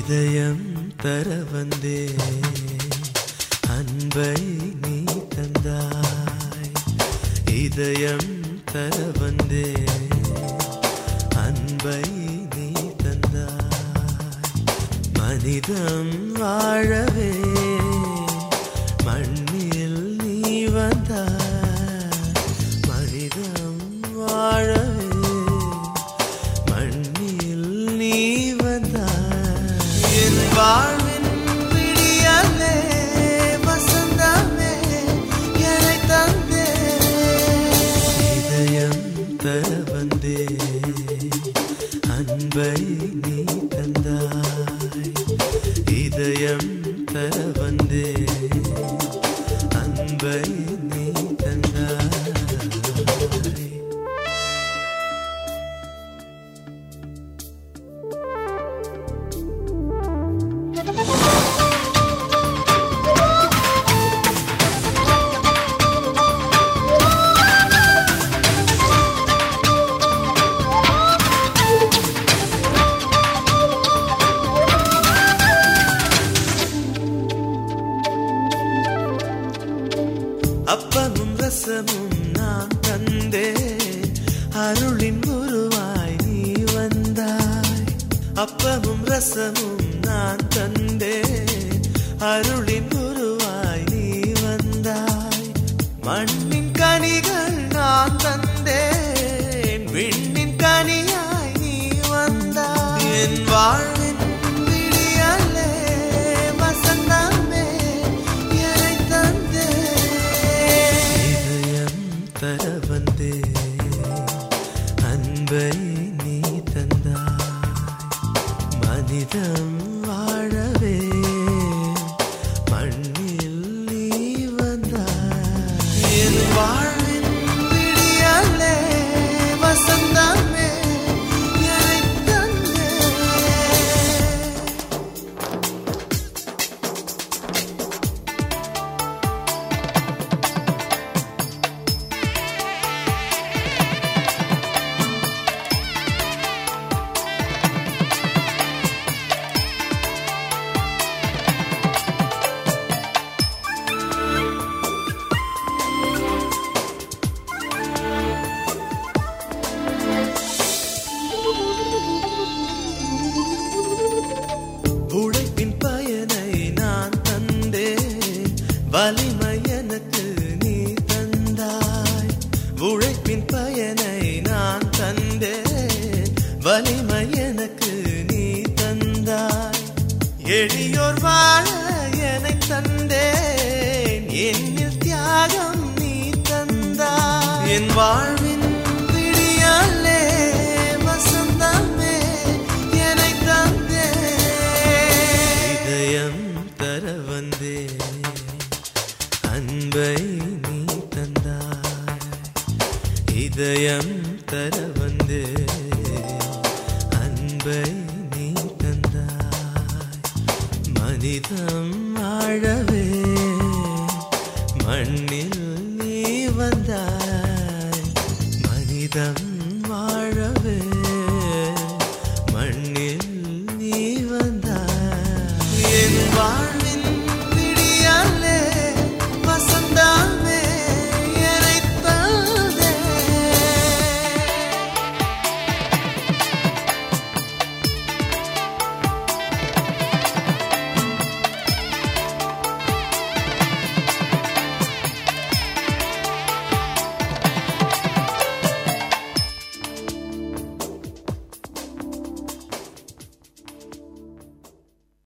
இதயம் தர வந்தே அன்பை நீ தந்தாய் இதயம் தர வந்தே அன்பை நீ தந்தாய் மனிதம் வாழவே மண்ணில் நீ வந்தாய் மனிதம் வாழவே மண்ணில் நீ வந்தாய் என் வாழ்வின் விடியலே வசந்தமே என்னை தந்தே இதயம் தர வந்தே அன்பை நீ தந்தாய் இதயம் தர வந்தே அன்பை நீ தந்தாய் அப்பமும் ரசமும் நான் தந்தே அருளின் குருவாய் நீ வந்தாய் அப்பமும் ரசமும் நான் தந்தே அருளின் குருவாய் நீ வந்தாய் மண்ணின் கனிகள் நான் தந்தேன் விண்ணின் கனியாய் நீ வந்தாய் என் வாழ்வின் விடியலே வசந்தமே என்னை தந்தே இதயம் தர வந்தே அன்பை நீ தந்தாய் மனிதம் வாழவே மண்ணில் நீ வந்தாய் என் வாழ்வின் விடியலே வசந்தமே என்னை தந்தே உழைப்பின் பயனை நான் தந்தேன் வலிமை எனக்கு நீ தந்தாய் உழைப்பின் பயனை நான் தந்தேன் வலிமை எனக்கு நீ தந்தாய் எளியோர் வாழ என்னை தந்தேன் என்னில் தியாகம் நீ தந்தாய் என் வாழ்வின் விடியாலே வசந்தமே என்னை தந்தே இதயம் தர வந்தே அன்பை நீ தந்தாய் இதயம் தர வந்தே அன்பை நீ தந்தாய் மனிதம் ஆழவே மண்ணில் நீ வந்தாய் மனிதம் வாழவே